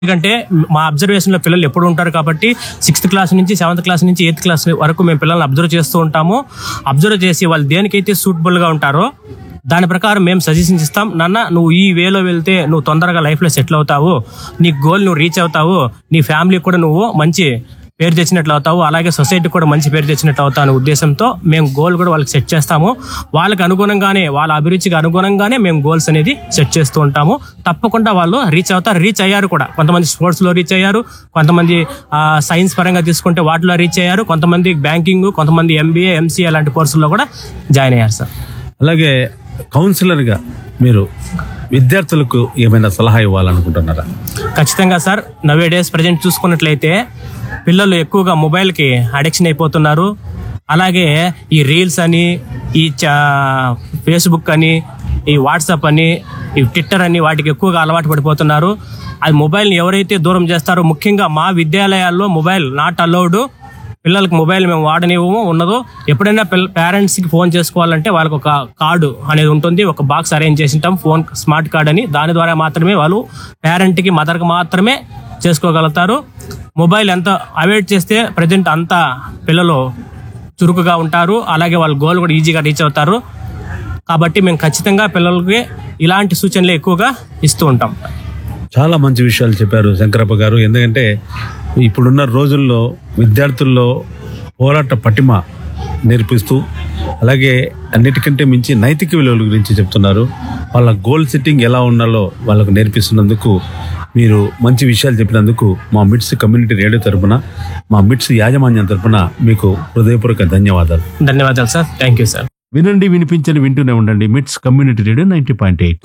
ఎందుకంటే మా అబ్జర్వేషన్ లో పిల్లలు ఎప్పుడు ఉంటారు కాబట్టి సిక్స్త్ క్లాస్ నుంచి సెవెంత్ క్లాస్ నుంచి ఎయిత్ క్లాస్ వరకు మేము పిల్లల్ని అబ్జర్వ్ చేస్తూ ఉంటాము అబ్జర్వ్ చేసి వాళ్ళు దేనికైతే సూటబుల్ గా ఉంటారో దాని ప్రకారం మేము సజెషన్స్ ఇస్తాం నాన్న నువ్వు ఈ వేలో వెళ్తే నువ్వు తొందరగా లైఫ్ లో సెటిల్ అవుతావు నీ గోల్ నువ్వు రీచ్ అవుతావు నీ ఫ్యామిలీ కూడా నువ్వు మంచి పేరు తెచ్చినట్లు అవుతావు అలాగే సొసైటీ కూడా మంచి పేరు తెచ్చినట్లు అవుతావు అనే ఉద్దేశంతో మేము గోల్ కూడా వాళ్ళకి సెట్ చేస్తాము వాళ్ళకి అనుగుణంగానే వాళ్ళ అభిరుచికి అనుగుణంగానే మేము గోల్స్ అనేది సెట్ చేస్తూ ఉంటాము తప్పకుండా వాళ్ళు రీచ్ అవుతారు రీచ్ అయ్యారు కూడా కొంతమంది స్పోర్ట్స్ లో రీచ్ అయ్యారు కొంతమంది సైన్స్ పరంగా తీసుకుంటే వాటిలో రీచ్ అయ్యారు కొంతమంది బ్యాంకింగ్ కొంతమంది ఎంబీఏ ఎంసీఏ లాంటి కోర్సుల్లో కూడా జాయిన్ అయ్యారు సార్ అలాగే కౌన్సిలర్గా మీరు విద్యార్థులకు ఏమైనా సలహా ఇవ్వాలనుకుంటున్నారా ఖచ్చితంగా సార్ నవే డేస్ ప్రజెంట్ చూసుకున్నట్లయితే పిల్లలు ఎక్కువగా మొబైల్కి అడిక్షన్ అయిపోతున్నారు అలాగే ఈ రీల్స్ అని ఈ చా- ఫేస్బుక్ అని ఈ వాట్సాప్ అని ఈ ట్విట్టర్ అని వాటికి ఎక్కువగా అలవాటు పడిపోతున్నారు అది మొబైల్ని ఎవరైతే దూరం చేస్తారో ముఖ్యంగా మా విద్యాలయాల్లో మొబైల్ నాట్ అలౌడ్ పిల్లలకి మొబైల్ మేము వాడనివ్వము ఉండదు ఎప్పుడైనా పిల్ల పేరెంట్స్కి ఫోన్ చేసుకోవాలంటే వాళ్ళకి ఒక కార్డు అనేది ఉంటుంది ఒక బాక్స్ అరేంజ్ చేసి ఉంటాం ఫోన్ స్మార్ట్ కార్డ్ అని దాని ద్వారా మాత్రమే వాళ్ళు పేరెంట్కి మదర్కి మాత్రమే చేసుకోగలుగుతారు మొబైల్ ఎంత అవాయిడ్ చేస్తే ప్రజెంట్ అంతా పిల్లలు చురుకుగా ఉంటారు అలాగే వాళ్ళ గోల్ కూడా ఈజీగా రీచ్ అవుతారు కాబట్టి మేము ఖచ్చితంగా పిల్లలకి ఇలాంటి సూచనలు ఎక్కువగా ఇస్తూ ఉంటాం చాలా మంచి విషయాలు చెప్పారు శంకరప్ప గారు ఎందుకంటే ఇప్పుడున్న రోజుల్లో విద్యార్థుల్లో పోరాట పటిమ నేర్పిస్తూ అలాగే అన్నిటికంటే మించి నైతిక విలువల గురించి చెప్తున్నారు వాళ్ళ గోల్ సెట్టింగ్ ఎలా ఉండాలో వాళ్ళకు నేర్పిస్తున్నందుకు మీరు మంచి విషయాలు చెప్పినందుకు మా మిట్స్ కమ్యూనిటీ రేడియో తరపున మా మిట్స్ యాజమాన్యం తరపున మీకు హృదయపూర్వక ధన్యవాదాలు ధన్యవాదాలు సార్ థ్యాంక్ యూ సార్ వినండి వినిపించని వింటూనే ఉండండి MITS community radio ninety point eight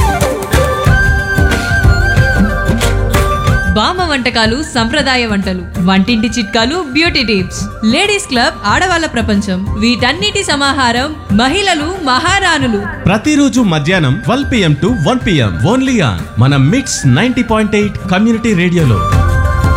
బామ్మ వంటకాలు సంప్రదాయ వంటలు వంటింటి చిట్కాలు బ్యూటీ టిప్స్ లేడీస్ క్లబ్ ఆడవాళ్ళ ప్రపంచం వీటన్నిటి సమాహారం మహిళలు మహారాణులు ప్రతిరోజు మధ్యాహ్నం twelve PM to one PM only on మన MITS ninety point eight community రేడియోలో